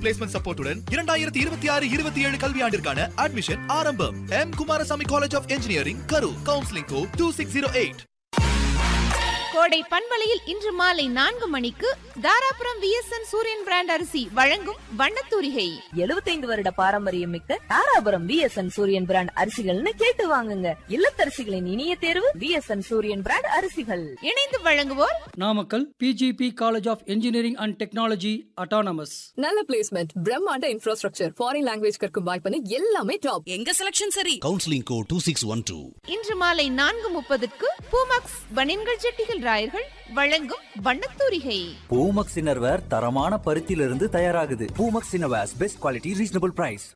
Placement சப்போர்ட்டுடன் இரண்டாயிரத்தி இருபத்தி ஆறு இருபத்தி ஏழு கல்வியாண்டிற்கான அட்மிஷன் ஆரம்பம் M Kumarasamy college of engineering Karur counselling code two six zero eight Kodai பண்பலையில் இன்று மாலை நான்கு மணிக்கு தாராபுரம் விஎஸ்என் சூரியன் பிராண்ட் அரிசி வழங்கும் வண்ணத்தூரிகை 75 வருட பாரம்பரியம் மிக்க தாராபுரம் விஎஸ்என் சூரியன் பிராண்ட் அரிசிகள்னு கேட்டு வாங்குங்க இல்லத்தரசிகளின் இனிய தேர்வு விஎஸ்என் சூரியன் பிராண்ட் அரிசிகள் இணைந்து வழங்குவோர் Namakkal PGP college of engineering and technology autonomous நல்ல பிளேஸ்மெண்ட் பிரம்மாண்ட இன்ஃப்ராஸ்ட்ரக்சர் ஃபாரின் லாங்குவேஜ் கற்கும் வாய்ப்புன்னு எல்லாமே டாப் எங்க செலக்ஷன் சரி counselling code two six one two இன்று மாலை நான்கு முப்பதுக்கு பூமாக்ஸ் பனின்கள் ஜெட்டிகள் ராயர்கள் வழங்கும் வண்ணத்தூரிகை பூமக்ஸ் இன்னர்வேர் தரமான பருத்தியிலிருந்து தயாராகுது பூமக்ஸ் innerwears best quality reasonable price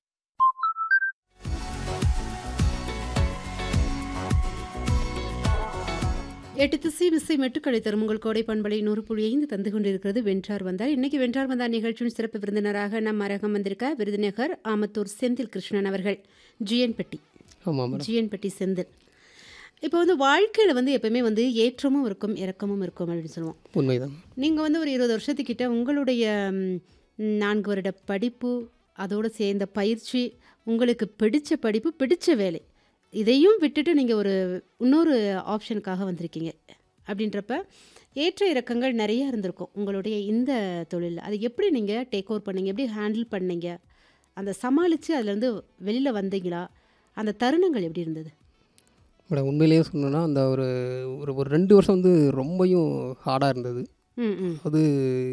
எட்டு திசை விசை மெட்டுக்களை தரும் உங்கள் கோடை பண்பலை நூறு புள்ளி ஐந்து தந்து கொண்டிருக்கிறது வென்றார் வந்தார் இன்னைக்கு வென்றார் வந்தார் நிகழ்ச்சியின் சிறப்பு விருந்தினராக நம் அரங்கம் வந்திருக்க விருதுநகர் ஆமத்தூர் செந்தில் கிருஷ்ணன் அவர்கள் ஜிஎன் பெட்டி ஆமாம் மேடம் ஜிஎன் பெட்டி செந்தில் இப்போ வந்து வாழ்க்கையில் வந்து எப்பவுமே வந்து ஏற்றமும் இருக்கும் இறக்கமும் இருக்கும் அப்படின்னு சொல்லுவோம் உண்மைதான் நீங்கள் வந்து ஒரு இருபது வருஷத்துக்கிட்ட உங்களுடைய ம், நான்கு வருட படிப்பு அதோடு சேர்ந்த பயிற்சி உங்களுக்கு பிடிச்ச படிப்பு பிடிச்ச வேலை இதையும் விட்டுட்டு நீங்கள் ஒரு இன்னொரு ஆப்ஷனுக்காக வந்திருக்கீங்க அப்படின்றப்ப ஏற்ற இறக்கங்கள் நிறைய இருந்திருக்கும் உங்களுடைய இந்த தொழிலில் அது எப்படி நீங்கள் டேக் ஓவர் பண்ணீங்க எப்படி ஹேண்டில் பண்ணீங்க அந்த சமாளித்து அதுலேருந்து வெளியில் வந்தீங்களா அந்த தருணங்கள் எப்படி இருந்தது மேடம் உண்மையிலேயே சொல்லணும்னா அந்த ஒரு ஒரு ஒரு ரெண்டு வருஷம் வந்து ரொம்பவும் ஹார்டாக இருந்தது ம் ம் அது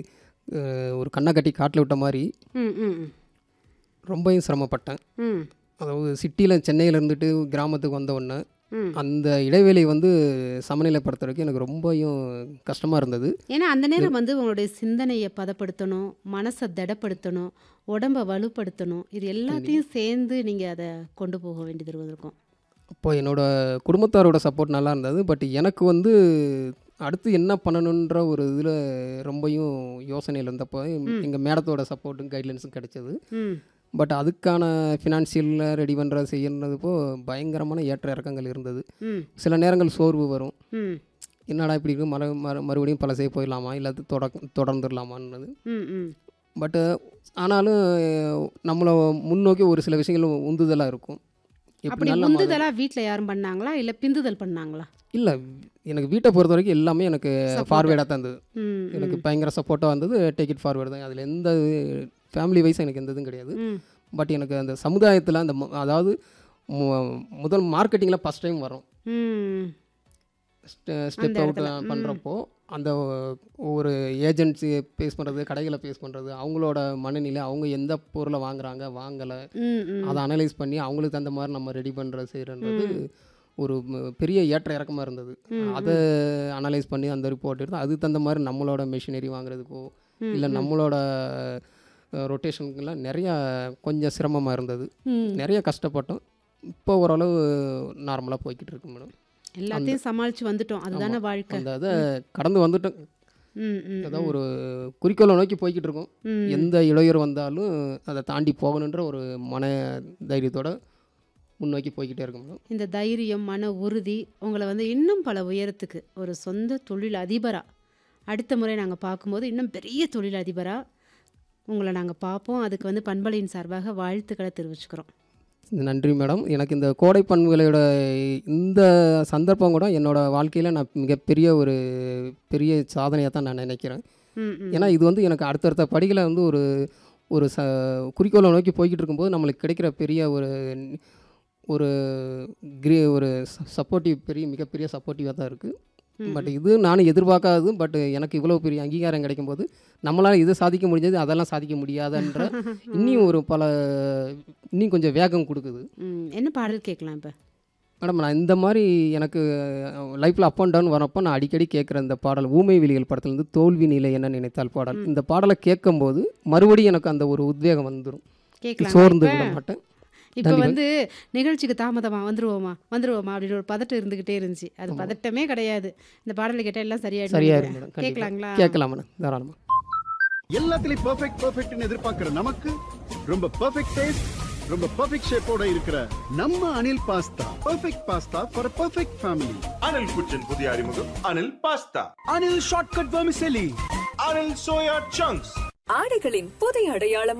அஹ், ஒரு கண்ணை கட்டி காட்டில் விட்ட மாதிரி ம் ம் ம். ரொம்பவும் சிரமப்பட்டேன் ம் அதாவது சிட்டியில் சென்னையில் இருந்துட்டு கிராமத்துக்கு வந்த உடனே ம் அந்த இடைவேளை வந்து சமநிலைப்படுத்துறதுக்கு எனக்கு ரொம்பவும் கஷ்டமாக இருந்தது ஏன்னா அந்த நேரம் வந்து உங்களுடைய சிந்தனையை பதப்படுத்தணும் மனசை திடப்படுத்தணும் உடம்பை வலுப்படுத்தணும் இது எல்லாத்தையும் சேர்ந்து நீங்கள் அதை கொண்டு போக வேண்டியது இருக்கும் அப்போ என்னோட குடும்பத்தாரோட சப்போர்ட் நல்லா இருந்தது பட் எனக்கு வந்து அடுத்து என்ன பண்ணணுன்ற ஒரு இதில் ரொம்பவும் யோசனையில் இருந்தப்போ எங்கள் மேடத்தோட சப்போர்ட்டும் கைட்லைன்ஸும் கிடைச்சது ம் பட் அதுக்கான ஃபினான்ஷியலில் ரெடி பண்ணுறது செய்யறதுப்போ பயங்கரமான ஏற்ற இறக்கங்கள் இருந்தது ம் சில நேரங்கள் சோர்வு வரும் ம் என்னடா இப்படி இருக்கு மறு மறு மறுபடியும் பழசே போயிடலாமா இல்லை தொட தொடர்ந்துடலாமான்றது ம் ம் பட்டு ஆனாலும் நம்மளை முன்னோக்கி ஒரு சில விஷயங்கள் உந்துதலாக இருக்கும் அப்படி எப்படினாலும் நம்ம அதை- உந்துதலாக வீட்டில் யாரும் பண்ணாங்களா இல்லை பிந்துதல் பண்ணாங்களா இல்லை எனக்கு வீட்டை பொறுத்த வரைக்கும் எல்லாமே எனக்கு Support. ஃபார்வேர்டாக தான் இருந்தது ம் எனக்கு ம், பயங்கர சப்போர்ட்டாக வந்தது டேக் இட் ஃபார்வேர்டு தான் அதில் எந்த ஃபேமிலி வைஸ் எனக்கு எந்த இதுவும் கிடையாது ம் பட் எனக்கு அந்த சமுதாயத்தில் அந்த மு- அதாவது மு- முதல் மார்க்கெட்டிங்கில் ஃபஸ்ட் டைம் வரும் ம் ஸ்டெப் அந்த அவுட் இடத்துல, ம். பண்ணுறப்போ அந்த ஒரு ஏஜென்சி பேஸ் பண்ணுறது கடைகளை பேஸ் பண்ணுறது அவங்களோட மனநிலை அவங்க எந்த பொருளை வாங்குறாங்க வாங்கலை ம் ம் அதை அனலைஸ் பண்ணி அவங்களுக்கு தகுந்த மாதிரி நம்ம ரெடி பண்ணுறது செய்கிறன்றது ஒரு ம- பெரிய ஏற்ற இறக்கமாக இருந்தது ம், அதை அனலைஸ் பண்ணி அந்த ரிப்போர்ட் எடுத்து அதுக்கு தகுந்த மாதிரி நம்மளோட மெஷினரி வாங்குறதுக்கோ ம், இல்லை ம். நம்மளோட ரொட்டேஷனுக்கெல்லாம் நிறையா கொஞ்சம் சிரமமாக இருந்தது ம் நிறைய கஷ்டப்பட்டோம் இப்போ ஓரளவு நார்மலாக போய்கிட்டு இருக்கு மேடம் எல்லாத்தையும் சமாளித்து வந்துட்டோம் அதுதானே வாழ்க்கை அந்த இதை கடந்து வந்துட்டோம் ம் ம் அதான் ஒரு குறிக்கோளை நோக்கி போய்கிட்டு இருக்கோம் ம். எந்த இளைஞர் வந்தாலும் அதை தாண்டி போகணுன்ற ஒரு மன தைரியத்தோட முன்னோக்கி போய்கிட்டே இருக்கும் மேடம் இந்த தைரியம் மன உறுதி உங்களை வந்து இன்னும் பல உயரத்துக்கு ஒரு சொந்த தொழில் அதிபராக அடுத்த முறை நாங்கள் பார்க்கும்போது இன்னும் பெரிய தொழில் அதிபராக உங்களை நாங்கள் பார்ப்போம் அதுக்கு வந்து பண்பலையின் சார்பாக வாழ்த்துக்களை தெரிவிச்சுக்கிறோம் நன்றி மேடம் எனக்கு இந்த கோடை பண்புகளோட இந்த சந்தர்ப்பம் கூட என்னோட வாழ்க்கையில் நான் மிகப்பெரிய ஒரு பெரிய சாதனையாக தான் நான் நினைக்கிறேன் ம் ம் ஏன்னா இது வந்து எனக்கு அடுத்தடுத்த படிகளை வந்து ஒரு ஒரு ச குறிக்கோளை நோக்கி போய்கிட்டு இருக்கும்போது நம்மளுக்கு கிடைக்கிற பெரிய ஒரு ஒரு கிரே ஒரு சப்போர்ட்டிவ் பெரிய மிகப்பெரிய சப்போர்ட்டிவாக தான் இருக்குது பட் இது நானும் எதிர்பார்க்காதது பட் எனக்கு இவ்வளோ பெரிய அங்கீகாரம் கிடைக்கும்போது நம்மளால் இது சாதிக்க முடிஞ்சது அதெல்லாம் சாதிக்க முடியாதுன்ற இன்னும் ஒரு பல இன்னும் கொஞ்சம் வேகம் கொடுக்குது ம் என்ன பாடல் கேட்கலாம் இப்போ மேடம் நான் இந்த மாதிரி எனக்கு லைஃப்பில் அப் அண்ட் டவுன் வரப்போ நான் அடிக்கடி கேட்குற இந்த பாடல் ஊமை விழிகள் படத்துலேருந்து தோல்வி நிலை என்ன நினைத்தால் பாடல் இந்த பாடலை கேட்கும்போது மறுபடியும் எனக்கு அந்த ஒரு உத்வேகம் வந்துடும் கேட்கலாம் சோர்ந்து விட மாட்டேன் இப்போ கண்டிப்பா. வந்து நிகழ்ச்சிக்கு தாமதமா வந்துருவோமா வந்துருவோமா அப்படின்னு ஒரு பதட்டம் இருந்துகிட்டே இருந்துச்சு அது பதட்டமே கிடையாது இந்த பாடலை கேட்டால் எல்லாம் சரியாயிடும் சரியா நினைக்கிறேன். இருக்கும் மேடம் கேட்கலாங்களா கேட்கலாம் மேடம் தாராளமாக எல்லாத்துலயும் பெர்ஃபெக்ட் பெர்ஃபெக்ட்னு எதிர்பார்க்கிற நமக்கு ரொம்ப பெர்ஃபெக்ட் டேஸ்ட் ரொம்ப பெர்ஃபெக்ட் ஷேப்போட இருக்கிற நம்ம Anil pasta perfect pasta for perfect family Anil குச்சின் புதிய அறிமுகம் Anil pasta Anil shortcut vermicelli Anil soya chunks ஆடைகளின் புதிய அடையாளம்